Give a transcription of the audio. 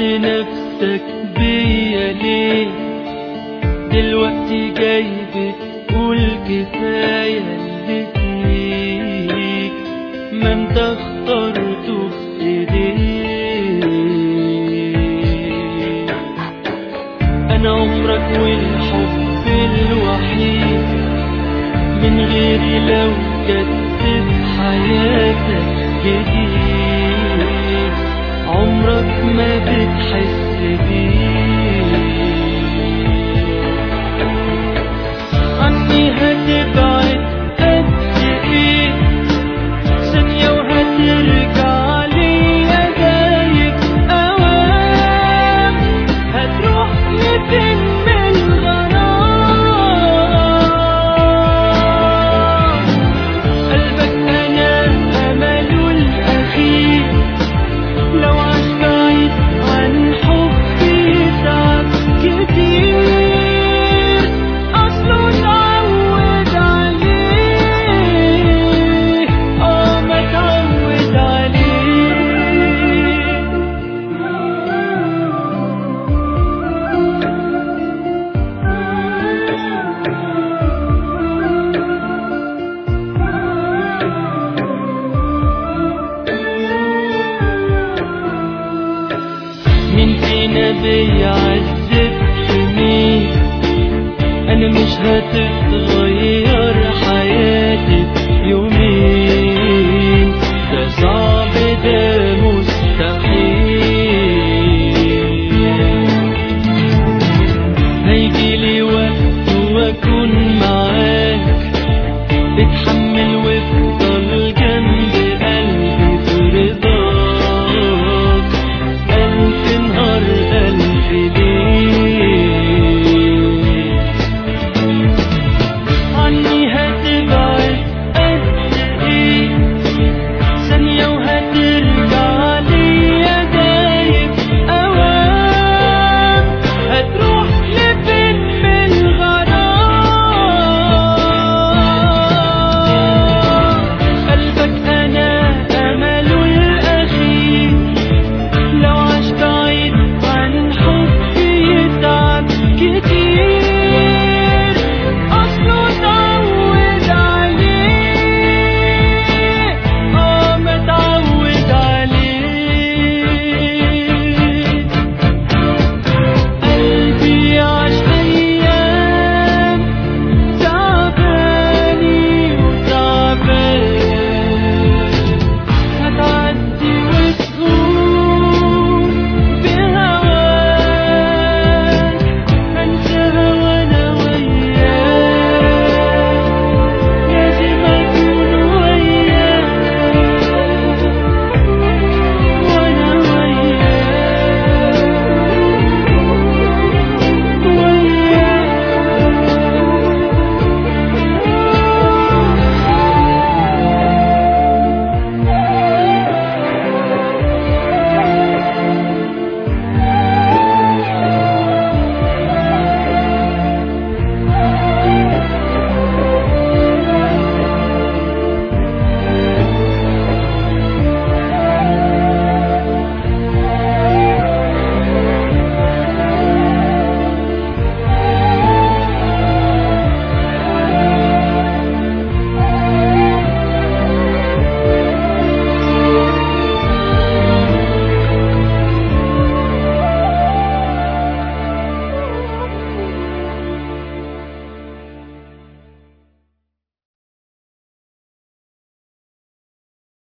نفسك بيا ليه دلوقتي جاي بتقول كفاية اللي فيك ما انت اخترته بايديك انا عمرك والحب الوحيد من غيري لو جدد حياتك جديد عمرك ما بتحس بيه عني هتبعد قد ايه ثانية وهترجع ليا دايب اوام هتروح لفين من غرام قلبك انا امله الاخير لو عاش بعيد عن حبي تعب كتير اصله اتعود عليه اه ما اتعود عليه مين فينا بيعذب في مين انا مش هتتغير حياتي